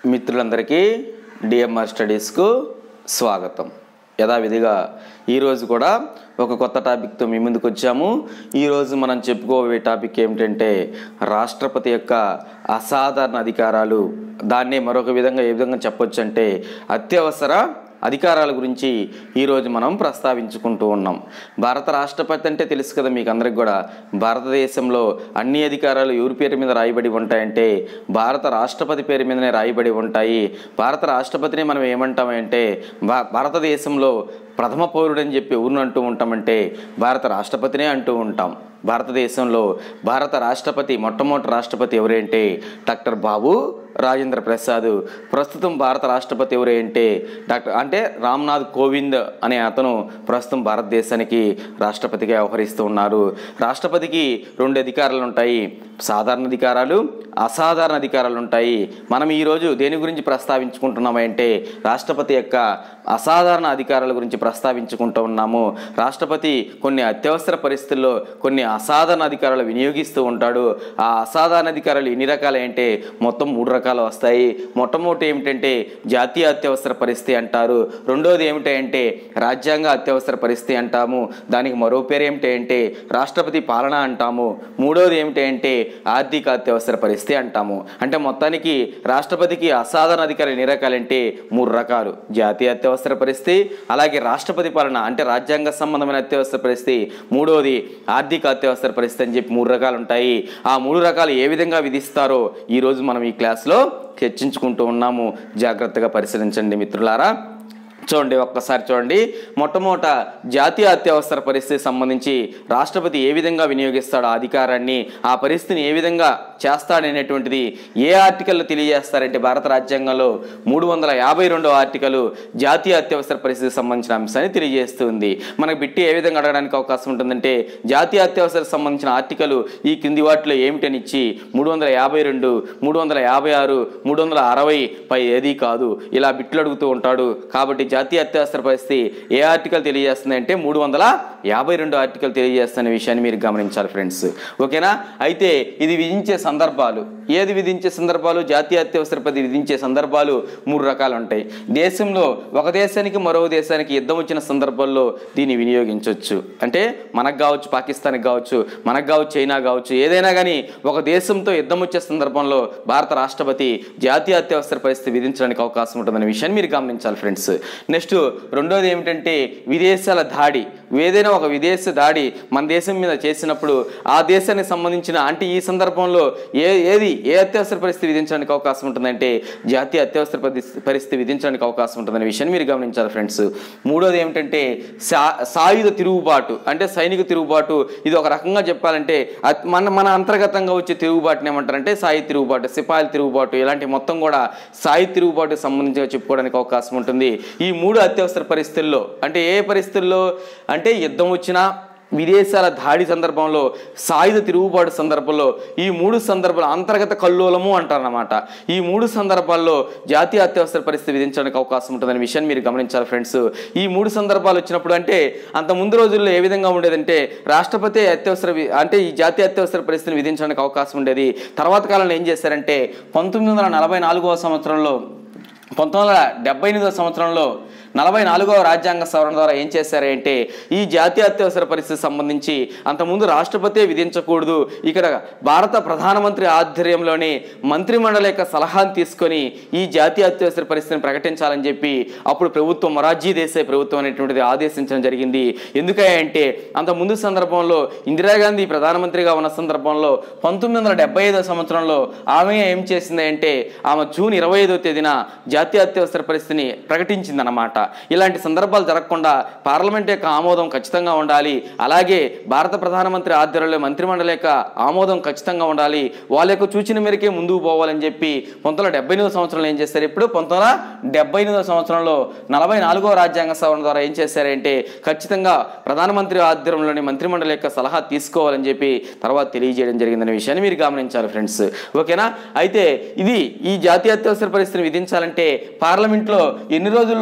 మిత్రులందరికీ డిఎంఆర్ స్టడీస్కు స్వాగతం యథావిధిగా ఈరోజు కూడా ఒక కొత్త టాపిక్తో మీ ముందుకు వచ్చాము ఈరోజు మనం చెప్పుకోబోయే టాపిక్ ఏమిటంటే రాష్ట్రపతి యొక్క అసాధారణ అధికారాలు దాన్నే మరొక విధంగా ఏ విధంగా చెప్పొచ్చు అంటే అత్యవసర అధికారాల గురించి ఈరోజు మనం ప్రస్తావించుకుంటూ ఉన్నాం భారత రాష్ట్రపతి అంటే తెలుసు కదా మీకు అందరికి కూడా భారతదేశంలో అన్ని అధికారాలు ఎవరి పేరు మీద రాయబడి ఉంటాయంటే భారత రాష్ట్రపతి పేరు మీదనే రాయబడి ఉంటాయి భారత రాష్ట్రపతిని మనం ఏమంటామంటే భా భారతదేశంలో ప్రథమ పౌరుడని చెప్పి ఎవరిని అంటూ ఉంటామంటే భారత రాష్ట్రపతినే అంటూ ఉంటాం భారతదేశంలో భారత రాష్ట్రపతి మొట్టమొదటి రాష్ట్రపతి ఎవరంటే డాక్టర్ బాబు రాజేంద్ర ప్రసాద్ ప్రస్తుతం భారత రాష్ట్రపతి ఎవరంటే డాక్టర్ అంటే రామ్నాథ్ కోవింద్ అనే అతను ప్రస్తుతం భారతదేశానికి రాష్ట్రపతిగా వ్యవహరిస్తూ ఉన్నారు రాష్ట్రపతికి రెండు అధికారాలు ఉంటాయి సాధారణ అధికారాలు అసాధారణ అధికారాలు ఉంటాయి మనం ఈరోజు దేని గురించి ప్రస్తావించుకుంటున్నామంటే రాష్ట్రపతి యొక్క అసాధారణ అధికారాల గురించి ప్రస్తావించుకుంటూ ఉన్నాము రాష్ట్రపతి కొన్ని అత్యవసర పరిస్థితుల్లో కొన్ని అసాధారణ అధికారాలు వినియోగిస్తూ ఉంటాడు ఆ అసాధారణ అధికారాలు ఎన్ని రకాలు అంటే మొత్తం మూడు రకాలు వస్తాయి మొట్టమొదటి ఏమిటంటే జాతీయ అత్యవసర పరిస్థితి అంటారు రెండోది ఏమిటంటే రాజ్యాంగ అత్యవసర పరిస్థితి అంటాము దానికి మరో పేరు ఏమిటంటే రాష్ట్రపతి పాలన అంటాము మూడోది ఏమిటంటే ఆర్థిక అత్యవసర పరిస్థితి అంటాము అంటే మొత్తానికి రాష్ట్రపతికి అసాధారణ అధికారులు ఎన్ని రకాలంటే మూడు రకాలు జాతీయ అత్యవసర పరిస్థితి అలాగే రాష్ట్రపతి పాలన అంటే రాజ్యాంగ సంబంధమైన అత్యవసర పరిస్థితి మూడోది ఆర్థిక అత్యవసర పరిస్థితి అని చెప్పి మూడు రకాలు ఉంటాయి ఆ మూడు రకాలు ఏ విధంగా విధిస్తారో ఈరోజు మనం ఈ క్లాస్లో చర్చించుకుంటూ ఉన్నాము జాగ్రత్తగా పరిశీలించండి మిత్రులారా చూడండి ఒక్కసారి చూడండి మొట్టమొదట జాతీయ అత్యవసర పరిస్థితి సంబంధించి రాష్ట్రపతి ఏ విధంగా వినియోగిస్తాడో ఆ అధికారాన్ని ఆ పరిస్థితిని ఏ విధంగా చేస్తాడనేటువంటిది ఏ ఆర్టికల్లో తెలియజేస్తారంటే భారత రాజ్యాంగంలో మూడు వందల యాభై రెండో ఆర్టికల్ జాతీయ అత్యవసర పరిస్థితికి సంబంధించిన అంశాన్ని తెలియజేస్తుంది మనకు బిట్టి ఏ విధంగా అడగడానికి అవకాశం ఉంటుందంటే జాతీయ అత్యవసర సంబంధించిన ఆర్టికల్ ఈ కింది వాటిలో ఏమిటని ఇచ్చి మూడు వందల యాభై రెండు మూడు వందల యాభై ఆరు మూడు వందల అరవై పై ఏది కాదు ఇలా బిట్లు అడుగుతూ ఉంటాడు కాబట్టి జాతీయ అత్యవసర పరిస్థితి ఏ ఆర్టికల్ తెలియజేస్తుంది అంటే మూడు వందల యాభై రెండు ఆర్టికల్ తెలియజేస్తున్న విషయాన్ని మీరు గమనించాలి ఫ్రెండ్స్ ఓకేనా అయితే ఇది విధించే సందర్భాలు ఏది విధించే సందర్భాలు జాతీయ అత్యవసర పరిస్థితి విధించే సందర్భాలు మూడు రకాలు ఉంటాయి దేశంలో ఒక దేశానికి మరో దేశానికి యుద్ధం వచ్చిన సందర్భాల్లో దీన్ని వినియోగించవచ్చు అంటే మనకు కావచ్చు పాకిస్తాన్కి కావచ్చు మనకు కావచ్చు చైనా కావచ్చు ఏదైనా కానీ ఒక దేశంతో యుద్ధం వచ్చే సందర్భంలో భారత రాష్ట్రపతి జాతీయ అత్యవసర పరిస్థితి విధించడానికి అవకాశం ఉంటుందనే విషయాన్ని మీరు గమనించాలి ఫ్రెండ్స్ నెక్స్ట్ రెండోది ఏమిటంటే విదేశాల దాడి ఏదైనా ఒక విదేశ దాడి మన దేశం మీద చేసినప్పుడు ఆ దేశానికి సంబంధించిన అంటే ఈ సందర్భంలో ఏ ఏది ఏ అత్యవసర పరిస్థితి విధించడానికి అవకాశం ఉంటుందంటే జాతీయ అత్యవసర పరిస్థితి పరిస్థితి విధించడానికి అవకాశం ఉంటుందనే విషయాన్ని మీరు గమనించాలి ఫ్రెండ్స్ మూడోది ఏమిటంటే సా సాయుధ తిరుగుబాటు అంటే సైనిక తిరుగుబాటు ఇది ఒక రకంగా చెప్పాలంటే అత్- మన మన అంతర్గతంగా వచ్చే తిరుగుబాటుని ఏమంటారంటే సాయి తిరుగుబాటు సిపాయిల తిరుగుబాటు ఇలాంటి మొత్తం కూడా సాయి తిరుగుబాటుకు సంబంధించి చెప్పుకోవడానికి అవకాశం ఉంటుంది ఈ మూడు అత్యవసర పరిస్థితుల్లో అంటే ఏ పరిస్థితుల్లో అంటే యుద్ధం వచ్చినా విదేశాల దాడి సందర్భంలో సాయుధ తిరుగుబాటు సందర్భంలో ఈ మూడు సందర్భాలు అంతర్గత కల్లోలము అంటారన్నమాట ఈ మూడు సందర్భాల్లో జాతీయ అత్యవసర పరిస్థితి విధించడానికి అవకాశం ఉంటుందనే విషయాన్ని మీరు గమనించాలి ఫ్రెండ్స్ ఈ మూడు సందర్భాలు వచ్చినప్పుడు అంటే అంత ముందు రోజుల్లో ఏ విధంగా ఉండేదంటే రాష్ట్రపతి అత్యవసర వి- అంటే ఈ జాతీయ అత్యవసర పరిస్థితిని విధించడానికి అవకాశం ఉండేది తర్వాత కాలంలో ఏం చేశారంటే పంతొమ్మిది వందల నలభై నాలుగవ సంవత్సరంలో పంతొమ్మిది వందల డెబ్బై ఎనిమిదవ సంవత్సరంలో నలభై నాలుగవ రాజ్యాంగ సవరణ ద్వారా ఏం చేశారంటే ఈ జాతీయ అత్యవసర పరిస్థితి సంబంధించి అంతకుముందు రాష్ట్రపతి విధించకూడదు ఇక్కడ భారత ప్రధానమంత్రి ఆధ్వర్యంలోని మంత్రిమండలి యొక్క సలహాను తీసుకొని ఈ జాతీయ అత్యవసర పరిస్థితిని ప్రకటించాలని చెప్పి అప్పుడు ప్రభుత్వం మొరార్జీ దేశాయ్ ప్రభుత్వం అనేటువంటిది ఆదేశించడం జరిగింది ఎందుకంటే అంత ముందు సందర్భంలో ఇందిరాగాంధీ ప్రధానమంత్రిగా ఉన్న సందర్భంలో పంతొమ్మిది వందల డెబ్బై ఐదో సంవత్సరంలో ఆమె ఏం చేసింది అంటే ఆమె జూన్ ఇరవై ఐదో తేదీన జాతీయ అత్యవసర పరిస్థితిని ప్రకటించిందన్నమాట ఇలాంటి సందర్భాలు జరగకుండా పార్లమెంట్ యొక్క ఆమోదం ఖచ్చితంగా ఉండాలి అలాగే భారత ప్రధానమంత్రి ఆధ్వర్యంలో మంత్రిమండలి యొక్క ఆమోదం ఖచ్చితంగా ఉండాలి వాళ్ళ యొక్క సూచన మేరకే ముందుకు పోవాలని చెప్పి పంతొమ్మిది వందల డెబ్బై ఎనిమిదో సంవత్సరంలో ఏం చేశారు ఇప్పుడు పంతొమ్మిది వందల డెబ్బై ఎనిమిదో సంవత్సరంలో నలభై నాలుగో రాజ్యాంగ సవరణ ద్వారా ఏం చేశారంటే ఖచ్చితంగా ప్రధానమంత్రి ఆధ్వర్యంలోని మంత్రిమండలి యొక్క సలహా తీసుకోవాలని చెప్పి తర్వాత తెలియజేయడం జరిగిందనే విషయాన్ని మీరు గమనించాలి ఫ్రెండ్స్ ఓకేనా అయితే ఇది ఈ జాతీయ అత్యవసర పరిస్థితిని విధించాలంటే పార్లమెంట్లో ఎన్ని రోజుల్లో ఆమోదించాలి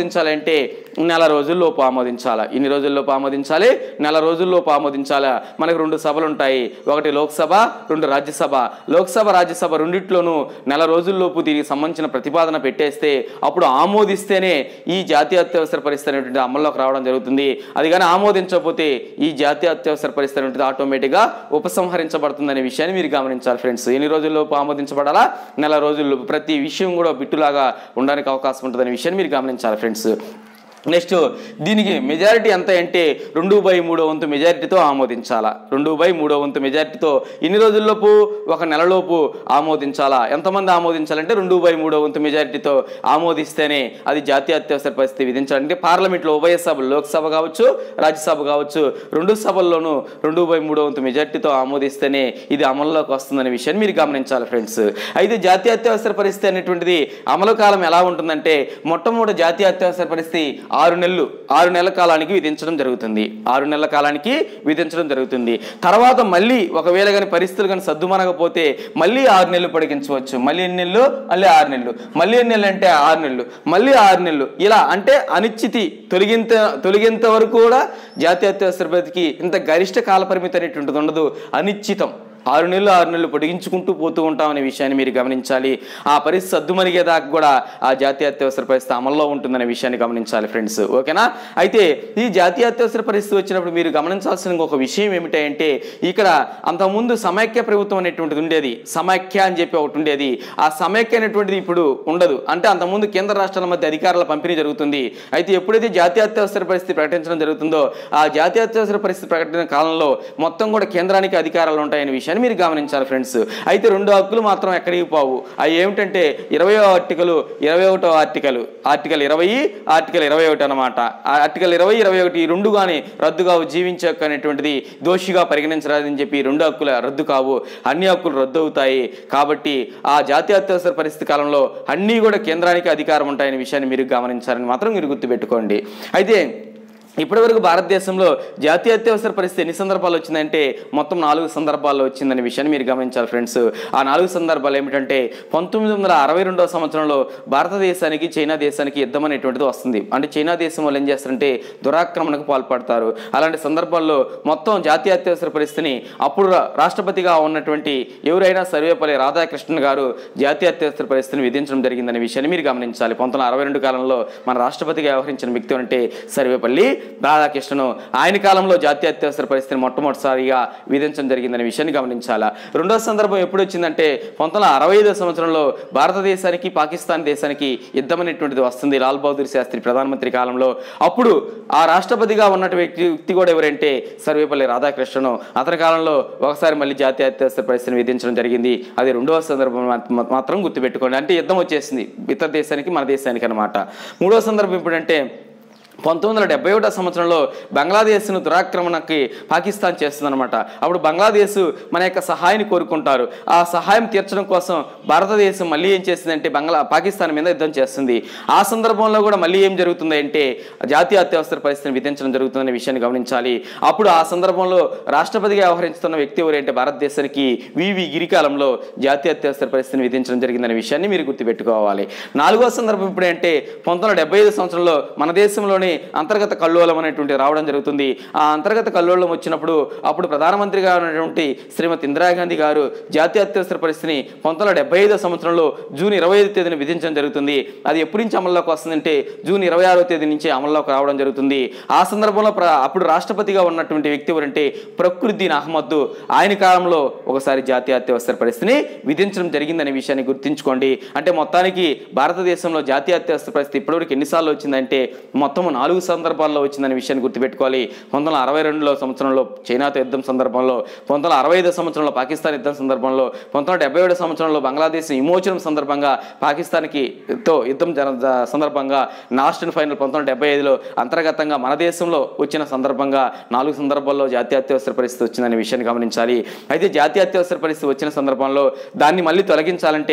ఆమోదించాలంటే నెల రోజుల్లోపు ఆమోదించాలా ఇన్ని రోజుల్లోపు ఆమోదించాలి నెల రోజుల్లోపు ఆమోదించాలా మనకు రెండు సభలు ఉంటాయి ఒకటి లోక్సభ రెండు రాజ్యసభ లోక్సభ రాజ్యసభ రెండిట్లోనూ నెల రోజుల్లోపు దీనికి సంబంధించిన ప్రతిపాదన పెట్టేస్తే అప్పుడు ఆమోదిస్తేనే ఈ జాతీయ అత్యవసర పరిస్థితి అనేటువంటి అమల్లోకి రావడం జరుగుతుంది అది కానీ ఆమోదించకపోతే ఈ జాతీయ అత్యవసర పరిస్థితి అనేటువంటి ఆటోమేటిక్గా ఉపసంహరించబడుతుందనే విషయాన్ని మీరు గమనించాలి ఫ్రెండ్స్ ఎన్ని రోజుల్లోపు ఆమోదించబడాలా నెల రోజుల్లోపు ప్రతి విషయం కూడా బిట్టులాగా ఉండడానికి అవకాశం ఉంటుందనే విషయాన్ని మీరు గమనించాలి ఫ్రెండ్స్ నెక్స్ట్ దీనికి మెజారిటీ ఎంత అంటే రెండు బై మూడో వంతు మెజారిటీతో ఆమోదించాలా రెండు బై మూడో వంతు మెజారిటీతో ఎన్ని రోజుల్లోపు ఒక నెలలోపు ఆమోదించాలా ఎంతమంది ఆమోదించాలంటే రెండు బై మూడో వంతు మెజారిటీతో ఆమోదిస్తేనే అది జాతీయ అత్యవసర పరిస్థితి విధించాలంటే పార్లమెంట్లో ఉభయ సభలు లోక్సభ కావచ్చు రాజ్యసభ కావచ్చు రెండు సభల్లోనూ రెండు బై మూడో వంతు మెజారిటీతో ఆమోదిస్తేనే ఇది అమల్లోకి వస్తుందనే విషయాన్ని మీరు గమనించాలి ఫ్రెండ్స్ అయితే జాతీయ అత్యవసర పరిస్థితి అనేటువంటిది అమలు కాలం ఎలా ఉంటుందంటే మొట్టమొదటి జాతీయ అత్యవసర పరిస్థితి ఆరు నెలలు ఆరు నెలల కాలానికి విధించడం జరుగుతుంది ఆరు నెలల కాలానికి విధించడం జరుగుతుంది తర్వాత మళ్ళీ ఒకవేళ కానీ పరిస్థితులు కానీ సర్దుమనకపోతే మళ్ళీ ఆరు నెలలు పొడిగించవచ్చు మళ్ళీ ఎన్ని నెలలు మళ్ళీ ఆరు నెలలు మళ్ళీ ఎన్ని నెలలు అంటే ఆరు నెలలు మళ్ళీ ఆరు నెలలు ఇలా అంటే అనిశ్చితి తొలగింత తొలగింత వరకు కూడా జాతీయ అత్యవసర పరిస్థితికి ఇంత గరిష్ట కాల పరిమితి అనేటువంటిది ఉండదు అనిశ్చితం ఆరు నెలలు ఆరు నెలలు పొడిగించుకుంటూ పోతూ ఉంటాం అనే విషయాన్ని మీరు గమనించాలి ఆ పరిస్థితి సర్దుమరిగేదాకా కూడా ఆ జాతీయ అత్యవసర పరిస్థితి అమల్లో ఉంటుందనే విషయాన్ని గమనించాలి ఫ్రెండ్స్ ఓకేనా అయితే ఈ జాతీయ అత్యవసర పరిస్థితి వచ్చినప్పుడు మీరు గమనించాల్సిన ఇంకొక విషయం ఏమిటంటే ఇక్కడ అంతకుముందు సమైక్య ప్రభుత్వం అనేటువంటిది ఉండేది సమైక్య అని చెప్పి ఒకటి ఉండేది ఆ సమైక్య అనేటువంటిది ఇప్పుడు ఉండదు అంటే అంతకుముందు కేంద్ర రాష్ట్రాల మధ్య అధికారాల పంపిణీ జరుగుతుంది అయితే ఎప్పుడైతే జాతీయ అత్యవసర పరిస్థితి ప్రకటించడం జరుగుతుందో ఆ జాతీయ అత్యవసర పరిస్థితి ప్రకటన కాలంలో మొత్తం కూడా కేంద్రానికి అధికారాలు ఉంటాయనే విషయాన్ని మీరు గమనించాలి ఫ్రెండ్స్ అయితే రెండు హక్కులు మాత్రం ఎక్కడికి పోవు అవి ఏమిటంటే ఇరవై ఆర్టికల్ ఇరవై ఒకటో ఆర్టికల్ ఆర్టికల్ ఇరవై ఆర్టికల్ ఇరవై ఒకటి అనమాట ఆ ఆర్టికల్ ఇరవై ఇరవై ఒకటి ఈ రెండు కానీ రద్దు కావు జీవించే హక్కు అనేటువంటిది దోషిగా పరిగణించరాదని చెప్పి ఈ రెండు హక్కులు రద్దు కావు అన్ని హక్కులు రద్దు అవుతాయి కాబట్టి ఆ జాతీయ అత్యవసర పరిస్థితి కాలంలో అన్నీ కూడా కేంద్రానికి అధికారం ఉంటాయనే విషయాన్ని మీరు గమనించాలని మాత్రం మీరు గుర్తుపెట్టుకోండి అయితే ఇప్పటివరకు భారతదేశంలో జాతీయ అత్యవసర పరిస్థితి ఎన్ని సందర్భాలు వచ్చిందంటే మొత్తం నాలుగు సందర్భాల్లో వచ్చిందనే విషయాన్ని మీరు గమనించాలి ఫ్రెండ్స్ ఆ నాలుగు సందర్భాలు ఏమిటంటే పంతొమ్మిది వందల అరవై రెండవ సంవత్సరంలో భారతదేశానికి చైనా దేశానికి యుద్ధం అనేటువంటిది వస్తుంది అంటే చైనా దేశం వాళ్ళు ఏం చేస్తారంటే దురాక్రమణకు పాల్పడతారు అలాంటి సందర్భాల్లో మొత్తం జాతీయ అత్యవసర పరిస్థితిని అప్పుడు రా- రాష్ట్రపతిగా ఉన్నటువంటి ఎవరైనా సర్వేపల్లి రాధాకృష్ణన్ గారు జాతీయ అత్యవసర పరిస్థితిని విధించడం జరిగిందనే విషయాన్ని మీరు గమనించాలి పంతొమ్మిది వందల అరవై రెండు కాలంలో మన రాష్ట్రపతిగా వ్యవహరించిన వ్యక్తి అంటే సర్వేపల్లి రాధాకృష్ణను ఆయన కాలంలో జాతీయ అత్యవసర పరిస్థితిని మొట్టమొదటిసారిగా విధించడం జరిగిందనే విషయాన్ని గమనించాలా రెండో సందర్భం ఎప్పుడు వచ్చిందంటే పంతొమ్మిది వందల అరవై ఐదో సంవత్సరంలో భారతదేశానికి పాకిస్తాన్ దేశానికి యుద్ధం అనేటువంటిది వస్తుంది లాల్ బహదూర్ శాస్త్రి ప్రధానమంత్రి కాలంలో అప్పుడు ఆ రాష్ట్రపతిగా ఉన్నటువంటి వ్యక్తి వ్యక్తి కూడా ఎవరంటే సర్వేపల్లి రాధాకృష్ణను అతని కాలంలో ఒకసారి మళ్ళీ జాతీయ అత్యవసర పరిస్థితిని విధించడం జరిగింది అది రెండవ సందర్భం మా- మాత్రం గుర్తుపెట్టుకోండి అంటే యుద్ధం వచ్చేసింది ఇతర దేశానికి మన దేశానికి అనమాట మూడవ సందర్భం ఎప్పుడంటే పంతొమ్మిది వందల డెబ్బై ఒకటో సంవత్సరంలో బంగ్లాదేశ్ను దురాక్రమణకి పాకిస్తాన్ చేస్తుందన్నమాట అప్పుడు బంగ్లాదేశ్ మన యొక్క సహాయాన్ని కోరుకుంటారు ఆ సహాయం తీర్చడం కోసం భారతదేశం మళ్ళీ ఏం చేసిందంటే బంగ్లా పాకిస్తాన్ మీద యుద్ధం చేస్తుంది ఆ సందర్భంలో కూడా మళ్ళీ ఏం జరుగుతుంది అంటే జాతీయ అత్యవసర పరిస్థితిని విధించడం జరుగుతుందనే విషయాన్ని గమనించాలి అప్పుడు ఆ సందర్భంలో రాష్ట్రపతిగా వ్యవహరిస్తున్న వ్యక్తి ఎవరంటే భారతదేశానికి వివి గిరికాలంలో జాతీయ అత్యవసర పరిస్థితిని విధించడం జరిగిందనే విషయాన్ని మీరు గుర్తుపెట్టుకోవాలి నాలుగో సందర్భం ఇప్పుడంటే పంతొమ్మిది వందల డెబ్బై ఐదు సంవత్సరంలో మన దేశంలోని అంతర్గత కల్లోలం అనేటువంటి రావడం జరుగుతుంది ఆ అంతర్గత కల్లోలం వచ్చినప్పుడు అప్పుడు ప్రధానమంత్రిగా ఉన్నటువంటి శ్రీమతి ఇందిరాగాంధీ గారు జాతీయ అత్యవసర పరిస్థితిని పంతొమ్మిది వందల డెబ్బై ఐదో సంవత్సరంలో జూన్ ఇరవై ఐదు తేదీన విధించడం జరుగుతుంది అది ఎప్పటి నుంచి అమల్లోకి వస్తుందంటే జూన్ ఇరవై ఆరో తేదీ నుంచి అమల్లోకి రావడం జరుగుతుంది ఆ సందర్భంలో ప్ర అప్పుడు రాష్ట్రపతిగా ఉన్నటువంటి వ్యక్తి ఎవరంటే ప్రకృతిన్ అహ్మద్ ఆయన కాలంలో ఒకసారి జాతీయ అత్యవసర పరిస్థితిని విధించడం జరిగిందనే విషయాన్ని గుర్తుంచుకోండి అంటే మొత్తానికి భారతదేశంలో జాతీయ అత్యవసర పరిస్థితి ఇప్పటివరకు ఎన్నిసార్లు వచ్చిందంటే మొత్తం నాలుగు సందర్భాల్లో వచ్చిందనే విషయాన్ని గుర్తుపెట్టుకోవాలి పంతొమ్మిది వందల అరవై రెండులో సంవత్సరంలో చైనాతో యుద్ధం సందర్భంలో పంతొమ్మిది వందల అరవై ఐదో సంవత్సరంలో పాకిస్తాన్ యుద్ధం సందర్భంలో పంతొమ్మిది వందల డెబ్బై ఏడు సంవత్సరంలో బంగ్లాదేశ్ విమోచనం సందర్భంగా పాకిస్తాన్కి తో యుద్ధం జర- జ- సందర్భంగా నాస్ట్ అండ్ ఫైనల్ పంతొమ్మిది వందల డెబ్బై ఐదులో అంతర్గతంగా మన దేశంలో వచ్చిన సందర్భంగా నాలుగు సందర్భాల్లో జాతీయ అత్యవసర పరిస్థితి వచ్చిందనే విషయాన్ని గమనించాలి అయితే జాతీయ అత్యవసర పరిస్థితి వచ్చిన సందర్భంలో దాన్ని మళ్ళీ తొలగించాలంటే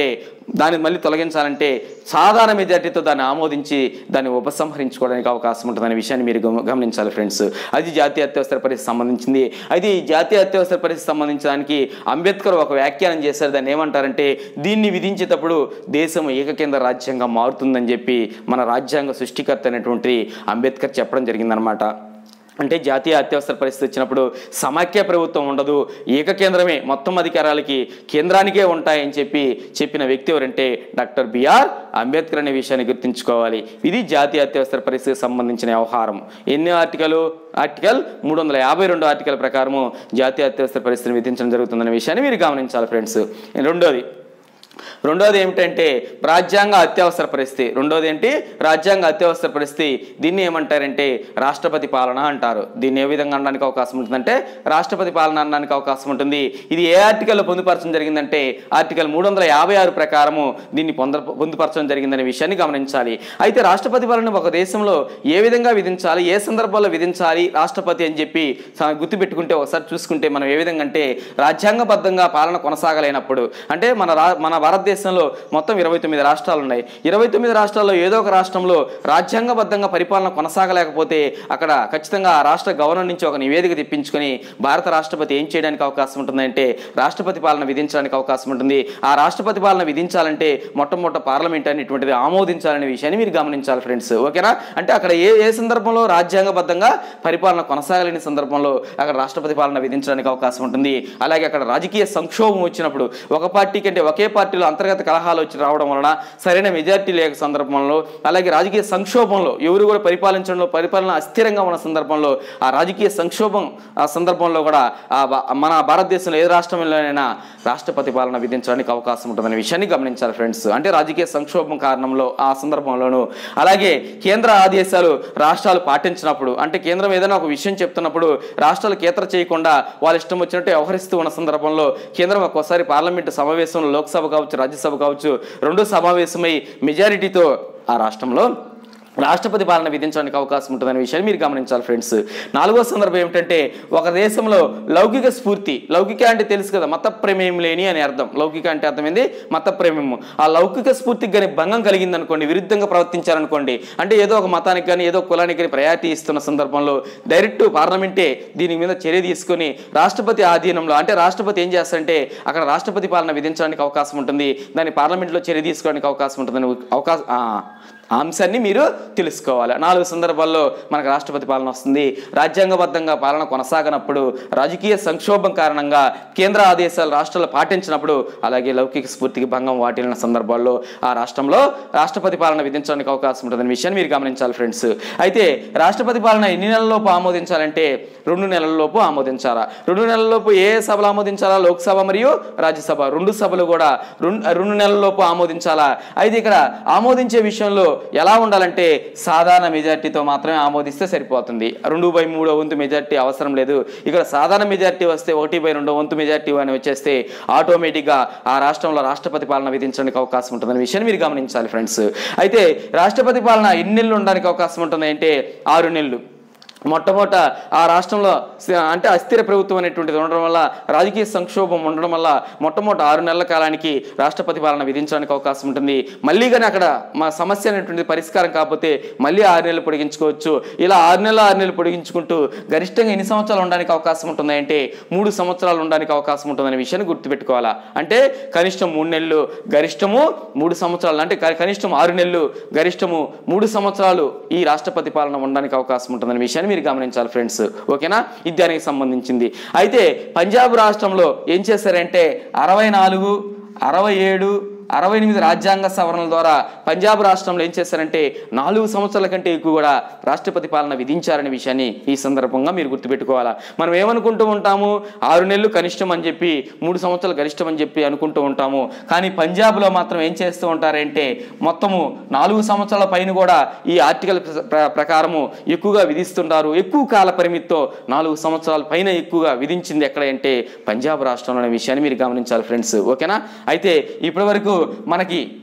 దాన్ని మళ్ళీ తొలగించాలంటే సాధారణ మెజార్టీతో దాన్ని ఆమోదించి దాన్ని ఉపసంహరించుకోవడానికి అవకాశం ఉంటుందనే విషయాన్ని మీరు గమ- గమనించాలి ఫ్రెండ్స్ అది జాతీయ అత్యవసర పరిస్థితి సంబంధించింది అయితే ఈ జాతీయ అత్యవసర పరిస్థితి సంబంధించడానికి అంబేద్కర్ ఒక వ్యాఖ్యానం చేశారు దాన్ని ఏమంటారంటే దీన్ని విధించేటప్పుడు దేశం ఏకకేంద్ర రాజ్యంగా మారుతుందని చెప్పి మన రాజ్యాంగ సృష్టికర్త అయినటువంటి అంబేద్కర్ చెప్పడం జరిగిందనమాట అంటే జాతీయ అత్యవసర పరిస్థితి వచ్చినప్పుడు సమాఖ్య ప్రభుత్వం ఉండదు ఏకకేంద్రమే మొత్తం అధికారాలకి కేంద్రానికే ఉంటాయని చెప్పి చెప్పిన వ్యక్తి ఎవరంటే డాక్టర్ బిఆర్ అంబేద్కర్ అనే విషయాన్ని గుర్తుంచుకోవాలి ఇది జాతీయ అత్యవసర పరిస్థితికి సంబంధించిన వ్యవహారం ఎన్ని ఆర్టికల్ ఆర్టికల్ మూడు వందల యాభై రెండు ఆర్టికల్ ప్రకారము జాతీయ అత్యవసర పరిస్థితిని విధించడం జరుగుతుందనే విషయాన్ని మీరు గమనించాలి ఫ్రెండ్స్ రెండోది రెండోది ఏమిటంటే రాజ్యాంగ అత్యవసర పరిస్థితి రెండోది ఏంటి రాజ్యాంగ అత్యవసర పరిస్థితి దీన్ని ఏమంటారంటే రాష్ట్రపతి పాలన అంటారు దీన్ని ఏ విధంగా అనడానికి అవకాశం ఉంటుందంటే రాష్ట్రపతి పాలన అనడానికి అవకాశం ఉంటుంది ఇది ఏ ఆర్టికల్లో పొందుపరచడం జరిగిందంటే ఆర్టికల్ మూడు వందల యాభై ఆరు ప్రకారము దీన్ని పొంద పొందుపరచడం జరిగిందనే విషయాన్ని గమనించాలి అయితే రాష్ట్రపతి పాలన ఒక దేశంలో ఏ విధంగా విధించాలి ఏ సందర్భాల్లో విధించాలి రాష్ట్రపతి అని చెప్పి స- గుర్తుపెట్టుకుంటే ఒకసారి చూసుకుంటే మనం ఏ విధంగా అంటే రాజ్యాంగబద్ధంగా పాలన కొనసాగలేనప్పుడు అంటే మన రా మన భారతదేశంలో మొత్తం ఇరవై తొమ్మిది రాష్ట్రాలు ఉన్నాయి ఇరవై తొమ్మిది రాష్ట్రాల్లో ఏదో ఒక రాష్ట్రంలో రాజ్యాంగబద్ధంగా పరిపాలన కొనసాగలేకపోతే అక్కడ ఖచ్చితంగా ఆ రాష్ట్ర గవర్నర్ నుంచి ఒక నివేదిక తెప్పించుకొని భారత రాష్ట్రపతి ఏం చేయడానికి అవకాశం ఉంటుందంటే రాష్ట్రపతి పాలన విధించడానికి అవకాశం ఉంటుంది ఆ రాష్ట్రపతి పాలన విధించాలంటే మొట్టమొదట పార్లమెంట్ అనేటువంటిది ఆమోదించాలనే విషయాన్ని మీరు గమనించాలి ఫ్రెండ్స్ ఓకేనా అంటే అక్కడ ఏ ఏ సందర్భంలో రాజ్యాంగబద్ధంగా పరిపాలన కొనసాగలేని సందర్భంలో అక్కడ రాష్ట్రపతి పాలన విధించడానికి అవకాశం ఉంటుంది అలాగే అక్కడ రాజకీయ సంక్షోభం వచ్చినప్పుడు ఒక పార్టీ కంటే ఒకే పార్టీలో అంతర్గత కలహాలు వచ్చి రావడం వలన సరైన మెజార్టీ లేక సందర్భంలో అలాగే రాజకీయ సంక్షోభంలో ఎవరు కూడా పరిపాలించడంలో పరిపాలన అస్థిరంగా ఉన్న సందర్భంలో ఆ రాజకీయ సంక్షోభం ఆ సందర్భంలో కూడా ఆ భా- మన భారతదేశంలో ఏ రాష్ట్రంలోనైనా రాష్ట్రపతి పాలన విధించడానికి అవకాశం ఉంటుందనే విషయాన్ని గమనించాలి ఫ్రెండ్స్ అంటే రాజకీయ సంక్షోభం కారణంలో ఆ సందర్భంలోనూ అలాగే కేంద్ర ఆదేశాలు రాష్ట్రాలు పాటించినప్పుడు అంటే కేంద్రం ఏదైనా ఒక విషయం చెప్తున్నప్పుడు రాష్ట్రాలు కేతర చేయకుండా వాళ్ళ ఇష్టం వచ్చినట్టు వ్యవహరిస్తూ ఉన్న సందర్భంలో కేంద్రం ఒక్కోసారి పార్లమెంటు సమావేశంలో లోక్సభ కావచ్చు రాజ్యసభ కావచ్చు రెండు సమావేశమై మెజారిటీతో ఆ రాష్ట్రంలో రాష్ట్రపతి పాలన విధించడానికి అవకాశం ఉంటుందనే విషయాన్ని మీరు గమనించాలి ఫ్రెండ్స్ నాలుగో సందర్భం ఏమిటంటే ఒక దేశంలో లౌకిక స్ఫూర్తి లౌకిక అంటే తెలుసు కదా మత ప్రమేయం లేని అని అర్థం లౌకిక అంటే అర్థమైంది మత ప్రమేయము ఆ లౌకిక స్ఫూర్తికి కానీ భంగం కలిగింది అనుకోండి విరుద్ధంగా ప్రవర్తించారనుకోండి అంటే ఏదో ఒక మతానికి కానీ ఏదో కులానికి కానీ ప్రయారిటీ ఇస్తున్న సందర్భంలో డైరెక్ట్ పార్లమెంటే దీని మీద చర్య తీసుకొని రాష్ట్రపతి ఆధీనంలో అంటే రాష్ట్రపతి ఏం చేస్తారంటే అక్కడ రాష్ట్రపతి పాలన విధించడానికి అవకాశం ఉంటుంది దాన్ని పార్లమెంట్లో చర్య తీసుకోవడానికి అవకాశం ఉంటుందని అవకాశం ఆ అంశాన్ని మీరు తెలుసుకోవాలి నాలుగు సందర్భాల్లో మనకు రాష్ట్రపతి పాలన వస్తుంది రాజ్యాంగబద్ధంగా పాలన కొనసాగనప్పుడు రాజకీయ సంక్షోభం కారణంగా కేంద్ర ఆదేశాలు రాష్ట్రాలు పాటించినప్పుడు అలాగే లౌకిక స్ఫూర్తికి భంగం వాటిల్లిన సందర్భాల్లో ఆ రాష్ట్రంలో రాష్ట్రపతి పాలన విధించడానికి అవకాశం ఉంటుందనే విషయాన్ని మీరు గమనించాలి ఫ్రెండ్స్ అయితే రాష్ట్రపతి పాలన ఎన్ని నెలల్లోపు ఆమోదించాలంటే రెండు నెలల్లోపు ఆమోదించాలా రెండు నెలల్లోపు ఏ సభలు ఆమోదించాలా లోక్సభ మరియు రాజ్యసభ రెండు సభలు కూడా రెండు రెండు నెలల్లోపు ఆమోదించాలా అయితే ఇక్కడ ఆమోదించే విషయంలో ఎలా ఉండాలంటే సాధారణ మెజార్టీతో మాత్రమే ఆమోదిస్తే సరిపోతుంది రెండు బై మూడో వంతు మెజార్టీ అవసరం లేదు ఇక్కడ సాధారణ మెజార్టీ వస్తే ఒకటి బై రెండో వంతు మెజార్టీ అని వచ్చేస్తే ఆటోమేటిక్గా ఆ రాష్ట్రంలో రాష్ట్రపతి పాలన విధించడానికి అవకాశం ఉంటుందనే విషయాన్ని మీరు గమనించాలి ఫ్రెండ్స్ అయితే రాష్ట్రపతి పాలన ఎన్ని నెలలు ఉండడానికి అవకాశం ఉంటుంది అంటే ఆరు నెలలు మొట్టమొదట ఆ రాష్ట్రంలో స- అంటే అస్థిర ప్రభుత్వం అనేటువంటిది ఉండడం వల్ల రాజకీయ సంక్షోభం ఉండడం వల్ల మొట్టమొదటి ఆరు నెలల కాలానికి రాష్ట్రపతి పాలన విధించడానికి అవకాశం ఉంటుంది మళ్ళీ కానీ అక్కడ మా సమస్య అనేటువంటిది పరిష్కారం కాకపోతే మళ్ళీ ఆరు నెలలు పొడిగించుకోవచ్చు ఇలా ఆరు నెలలు ఆరు నెలలు పొడిగించుకుంటూ గరిష్టంగా ఎన్ని సంవత్సరాలు ఉండడానికి అవకాశం ఉంటుంది అంటే మూడు సంవత్సరాలు ఉండడానికి అవకాశం ఉంటుందనే విషయాన్ని గుర్తుపెట్టుకోవాలా అంటే కనిష్టం మూడు నెలలు గరిష్టము మూడు సంవత్సరాలు అంటే క- కనిష్టం ఆరు నెలలు గరిష్టము మూడు సంవత్సరాలు ఈ రాష్ట్రపతి పాలన ఉండడానికి అవకాశం ఉంటుందనే విషయాన్ని మీరు గమనించాలి ఫ్రెండ్స్ ఓకేనా ఇది దానికి సంబంధించింది అయితే పంజాబ్ రాష్ట్రంలో ఏం చేశారంటే అరవై నాలుగు అరవై ఏడు అరవై ఎనిమిది రాజ్యాంగ సవరణల ద్వారా పంజాబ్ రాష్ట్రంలో ఏం చేశారంటే నాలుగు సంవత్సరాల కంటే ఎక్కువ కూడా రాష్ట్రపతి పాలన విధించారనే విషయాన్ని ఈ సందర్భంగా మీరు గుర్తుపెట్టుకోవాలా మనం ఏమనుకుంటూ ఉంటాము ఆరు నెలలు కనిష్టం అని చెప్పి మూడు సంవత్సరాలు గరిష్టం అని చెప్పి అనుకుంటూ ఉంటాము కానీ పంజాబ్లో మాత్రం ఏం చేస్తూ ఉంటారంటే మొత్తము నాలుగు సంవత్సరాల పైన కూడా ఈ ఆర్టికల్ ప్ర- ప్రకారము ఎక్కువగా విధిస్తుంటారు ఎక్కువ కాల పరిమితితో నాలుగు సంవత్సరాల పైన ఎక్కువగా విధించింది ఎక్కడ అంటే పంజాబ్ రాష్ట్రంలో అనే విషయాన్ని మీరు గమనించాలి ఫ్రెండ్స్ ఓకేనా అయితే ఇప్పటి వరకు మనకి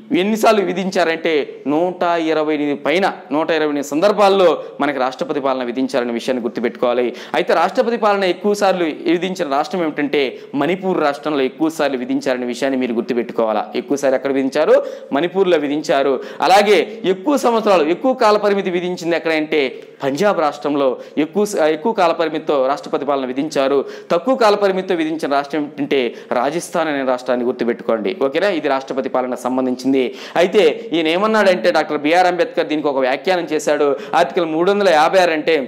ఎన్నిసార్లు విధించారంటే నూట ఇరవై ఎనిమిది పైన నూట ఇరవై ఎనిమిది సందర్భాల్లో మనకి రాష్ట్రపతి పాలన విధించారనే విషయాన్ని గుర్తుపెట్టుకోవాలి అయితే రాష్ట్రపతి పాలన ఎక్కువ సార్లు విధించిన రాష్ట్రం ఏమిటంటే మణిపూర్ రాష్ట్రంలో ఎక్కువ సార్లు విధించారనే విషయాన్ని మీరు గుర్తుపెట్టుకోవాలా ఎక్కువసారి ఎక్కడ విధించారు మణిపూర్లో విధించారు అలాగే ఎక్కువ సంవత్సరాలు ఎక్కువ కాల పరిమితి విధించింది ఎక్కడంటే పంజాబ్ రాష్ట్రంలో ఎక్కువ ఎక్కువ కాల పరిమితితో రాష్ట్రపతి పాలన విధించారు తక్కువ కాల పరిమితితో విధించిన రాష్ట్రం ఏంటంటే రాజస్థాన్ అనే రాష్ట్రాన్ని గుర్తుపెట్టుకోండి ఓకేనా ఇది రాష్ట్రపతి పాలనకు సంబంధించింది అయితే ఈయన ఏమన్నాడంటే డాక్టర్ బిఆర్ అంబేద్కర్ దీనికి ఒక వ్యాఖ్యానం చేశాడు ఆర్టికల్ మూడు వందల యాభై ఆరు అంటే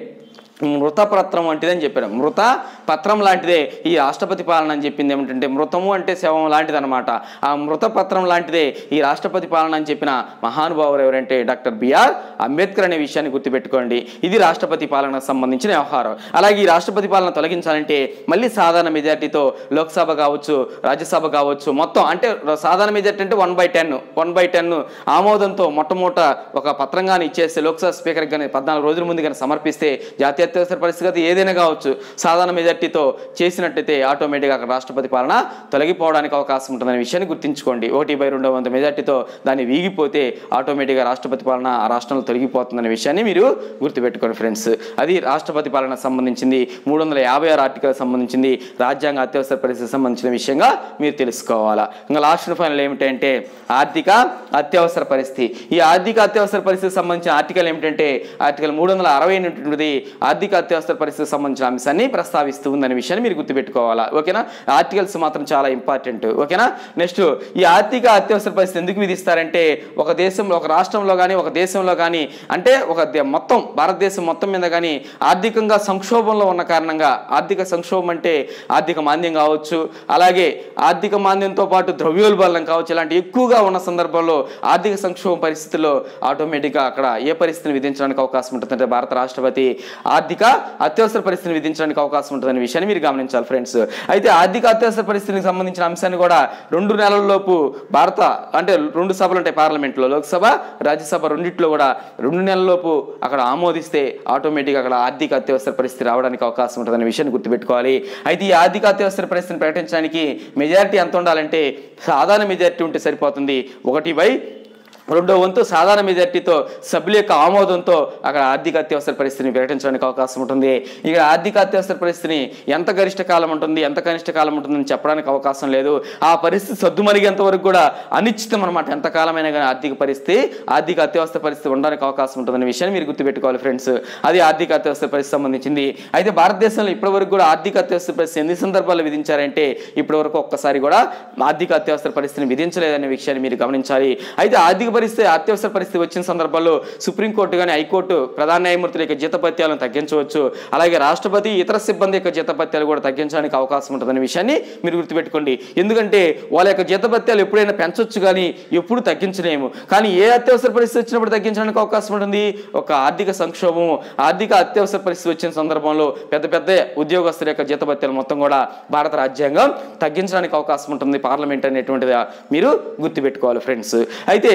మృత పత్రం వంటిదని చెప్పాడు మృత పత్రం లాంటిదే ఈ రాష్ట్రపతి పాలన అని చెప్పింది ఏమిటంటే మృతము అంటే శవం లాంటిది అనమాట ఆ మృత పత్రం లాంటిదే ఈ రాష్ట్రపతి పాలన అని చెప్పిన మహానుభావులు ఎవరంటే డాక్టర్ బిఆర్ అంబేద్కర్ అనే విషయాన్ని గుర్తుపెట్టుకోండి ఇది రాష్ట్రపతి పాలనకు సంబంధించిన వ్యవహారం అలాగే ఈ రాష్ట్రపతి పాలన తొలగించాలంటే మళ్ళీ సాధారణ మెజార్టీతో లోక్సభ కావచ్చు రాజ్యసభ కావచ్చు మొత్తం అంటే సాధారణ మెజార్టీ అంటే one by ten one by ten ఆమోదంతో మొట్టమొదట ఒక పత్రంగాని ఇచ్చేస్తే లోక్సభ స్పీకర్కి కానీ పద్నాలుగు రోజుల ముందు కానీ సమర్పిస్తే జాతీయ అత్యవసర పరిస్థితి ఏదైనా కావచ్చు సాధారణ మెజార్టీతో చేసినట్టయితే ఆటోమేటిక్గా అక్కడ రాష్ట్రపతి పాలన తొలగిపోవడానికి అవకాశం ఉంటుందనే విషయాన్ని గుర్తుంచుకోండి ఒకటి బై రెండో వంద మెజార్టీతో దాన్ని వీగిపోతే ఆటోమేటిక్గా రాష్ట్రపతి పాలన ఆ రాష్ట్రంలో తొలగిపోతుందనే విషయాన్ని మీరు గుర్తుపెట్టుకోండి ఫ్రెండ్స్ అది రాష్ట్రపతి పాలన సంబంధించింది మూడు వందల యాభై ఆరు ఆర్టికల్ సంబంధించింది రాజ్యాంగ అత్యవసర పరిస్థితి సంబంధించిన విషయంగా మీరు తెలుసుకోవాలా ఇంకా లాస్ట్ ఫైనల్ ఏమిటంటే ఆర్థిక అత్యవసర పరిస్థితి ఈ ఆర్థిక అత్యవసర పరిస్థితికి సంబంధించిన ఆర్టికల్ ఏమిటంటే ఆర్టికల్ మూడు వందల అరవై అనేటువంటిది ఆర్థిక అత్యవసర పరిస్థితికి సంబంధించిన అంశాన్ని ప్రస్తావిస్తూ ఉందనే విషయాన్ని మీరు గుర్తుపెట్టుకోవాలా ఓకేనా ఆర్టికల్స్ మాత్రం చాలా ఇంపార్టెంట్ ఓకేనా నెక్స్ట్ ఈ ఆర్థిక అత్యవసర పరిస్థితి ఎందుకు విధిస్తారంటే ఒక దేశంలో ఒక రాష్ట్రంలో కానీ ఒక దేశంలో కానీ అంటే ఒక దే- మొత్తం భారతదేశం మొత్తం మీద కానీ ఆర్థికంగా సంక్షోభంలో ఉన్న కారణంగా ఆర్థిక సంక్షోభం అంటే ఆర్థిక మాంద్యం కావచ్చు అలాగే ఆర్థిక మాంద్యంతో పాటు ద్రవ్యోల్బణం కావచ్చు ఇలాంటి ఎక్కువగా ఉన్న సందర్భంలో ఆర్థిక సంక్షోభం పరిస్థితుల్లో ఆటోమేటిక్గా అక్కడ ఏ పరిస్థితిని విధించడానికి అవకాశం ఉంటుందంటే భారత రాష్ట్రపతి ఆర్థిక అత్యవసర పరిస్థితిని విధించడానికి అవకాశం ఉంటుందనే విషయాన్ని మీరు గమనించాలి ఫ్రెండ్స్ అయితే ఆర్థిక అత్యవసర పరిస్థితికి సంబంధించిన అంశాన్ని కూడా రెండు నెలల లోపు భారత అంటే రెండు సభలు ఉంటాయి పార్లమెంట్లో లోక్సభ రాజ్యసభ రెండిట్లో కూడా రెండు నెలల లోపు అక్కడ ఆమోదిస్తే ఆటోమేటిక్గా అక్కడ ఆర్థిక అత్యవసర పరిస్థితి రావడానికి అవకాశం ఉంటుందనే విషయాన్ని గుర్తుపెట్టుకోవాలి అయితే ఈ ఆర్థిక అత్యవసర పరిస్థితిని ప్రకటించడానికి మెజారిటీ ఎంత ఉండాలంటే సాధారణ మెజారిటీ ఉంటే సరిపోతుంది ఒకటి బై రెండో వంతు సాధారణ మెజార్టీతో సభ్యుల యొక్క ఆమోదంతో అక్కడ ఆర్థిక అత్యవసర పరిస్థితిని ప్రకటించడానికి అవకాశం ఉంటుంది ఇక్కడ ఆర్థిక అత్యవసర పరిస్థితిని ఎంత గరిష్ట కాలం ఉంటుంది ఎంత కనిష్ట కాలం ఉంటుందని చెప్పడానికి అవకాశం లేదు ఆ పరిస్థితి సద్దుమరిగేంత వరకు కూడా అనిశ్చితం అనమాట ఎంత కాలమైనా కానీ ఆర్థిక పరిస్థితి ఆర్థిక అత్యవసర పరిస్థితి ఉండడానికి అవకాశం ఉంటుందనే విషయాన్ని మీరు గుర్తుపెట్టుకోవాలి ఫ్రెండ్స్ అది ఆర్థిక అత్యవసర పరిస్థితి సంబంధించింది అయితే భారతదేశంలో ఇప్పటివరకు కూడా ఆర్థిక అత్యవసర పరిస్థితి ఎన్ని సందర్భాల్లో విధించారంటే ఇప్పటివరకు ఒక్కసారి కూడా ఆర్థిక అత్యవసర పరిస్థితిని విధించలేదనే విషయాన్ని మీరు గమనించాలి అయితే ఆర్థిక పరిస్థితి అత్యవసర పరిస్థితి వచ్చిన సందర్భాల్లో సుప్రీంకోర్టు కానీ హైకోర్టు ప్రధాన న్యాయమూర్తుల యొక్క జీతపత్యాలను తగ్గించవచ్చు అలాగే రాష్ట్రపతి ఇతర సిబ్బంది యొక్క జీతపత్యాలు కూడా తగ్గించడానికి అవకాశం ఉంటుందనే విషయాన్ని మీరు గుర్తుపెట్టుకోండి ఎందుకంటే వాళ్ళ యొక్క జీతపత్యాలు ఎప్పుడైనా పెంచొచ్చు కానీ ఎప్పుడు తగ్గించలేము కానీ ఏ అత్యవసర పరిస్థితి వచ్చినప్పుడు తగ్గించడానికి అవకాశం ఉంటుంది ఒక ఆర్థిక సంక్షోభం ఆర్థిక అత్యవసర పరిస్థితి వచ్చిన సందర్భంలో పెద్ద పెద్ద ఉద్యోగస్తుల యొక్క జీతపత్యాలు మొత్తం కూడా భారత రాజ్యాంగం తగ్గించడానికి అవకాశం ఉంటుంది పార్లమెంట్ అనేటువంటిది మీరు గుర్తుపెట్టుకోవాలి ఫ్రెండ్స్ అయితే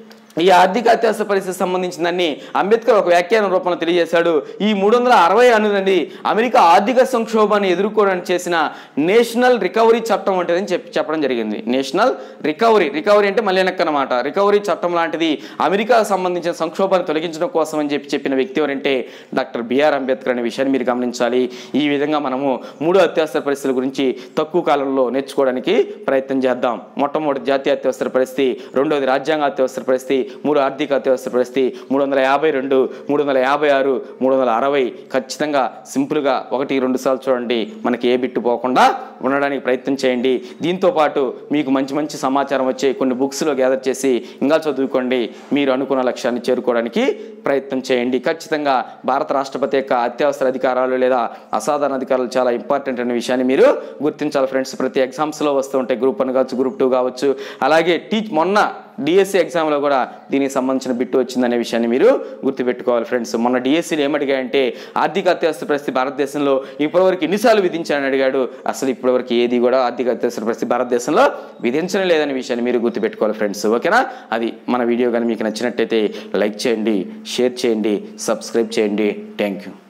ఈ ఆర్థిక అత్యవసర పరిస్థితి సంబంధించిందని అంబేద్కర్ ఒక వ్యాఖ్యాన రూపంలో తెలియజేశాడు ఈ మూడు వందల అరవై అనునండి అమెరికా ఆర్థిక సంక్షోభాన్ని ఎదుర్కోవడానికి చేసిన నేషనల్ రికవరీ చట్టం వంటిదని చెప్పి చెప్పడం జరిగింది నేషనల్ రికవరీ రికవరీ అంటే మళ్ళీ వెనక్కి అనమాట రికవరీ చట్టం లాంటిది అమెరికాకు సంబంధించిన సంక్షోభాన్ని తొలగించడం కోసం అని చెప్పి చెప్పిన వ్యక్తి ఎవరంటే డాక్టర్ బిఆర్ అంబేద్కర్ అనే విషయాన్ని మీరు గమనించాలి ఈ విధంగా మనము మూడు అత్యవసర పరిస్థితుల గురించి తక్కువ కాలంలో నేర్చుకోవడానికి ప్రయత్నం చేద్దాం మొట్టమొదటి జాతీయ అత్యవసర పరిస్థితి రెండోది రాజ్యాంగ అత్యవసర పరిస్థితి మూడు ఆర్థిక అత్యవసర పరిస్థితి మూడు వందల యాభై రెండు మూడు వందల యాభై ఆరు మూడు వందల అరవై ఖచ్చితంగా సింపుల్గా ఒకటి రెండు సార్లు చూడండి మనకి ఏ బిట్టు పోకుండా ఉండడానికి ప్రయత్నం చేయండి దీంతో పాటు మీకు మంచి మంచి సమాచారం వచ్చే కొన్ని బుక్స్లో గ్యాదర్ చేసి ఇంకా చదువుకోండి మీరు అనుకున్న లక్ష్యాన్ని చేరుకోవడానికి ప్రయత్నం చేయండి ఖచ్చితంగా భారత రాష్ట్రపతి యొక్క అత్యవసర అధికారాలు లేదా అసాధారణ అధికారాలు చాలా ఇంపార్టెంట్ అనే విషయాన్ని మీరు గుర్తించాలి ఫ్రెండ్స్ ప్రతి ఎగ్జామ్స్లో వస్తూ ఉంటాయి గ్రూప్ వన్ కావచ్చు గ్రూప్ టూ కావచ్చు అలాగే టీచ్ మొన్న డిఎస్సి ఎగ్జామ్లో కూడా దీనికి సంబంధించిన బిట్టు వచ్చిందనే విషయాన్ని మీరు గుర్తుపెట్టుకోవాలి ఫ్రెండ్స్ మొన్న డిఎస్సీలు ఏమడిగాయంటే ఆర్థిక అత్యవసర పరిస్థితి భారతదేశంలో ఇప్పటివరకు ఎన్నిసార్లు విధించాలని అడిగాడు అసలు ఇప్పటివరకు ఏది కూడా ఆర్థిక అత్యవసర పరిస్థితి భారతదేశంలో విధించడం లేదనే విషయాన్ని మీరు గుర్తుపెట్టుకోవాలి ఫ్రెండ్స్ ఓకేనా అది మన వీడియో కానీ మీకు నచ్చినట్టయితే లైక్ చేయండి షేర్ చేయండి సబ్స్క్రైబ్ చేయండి థ్యాంక్ యూ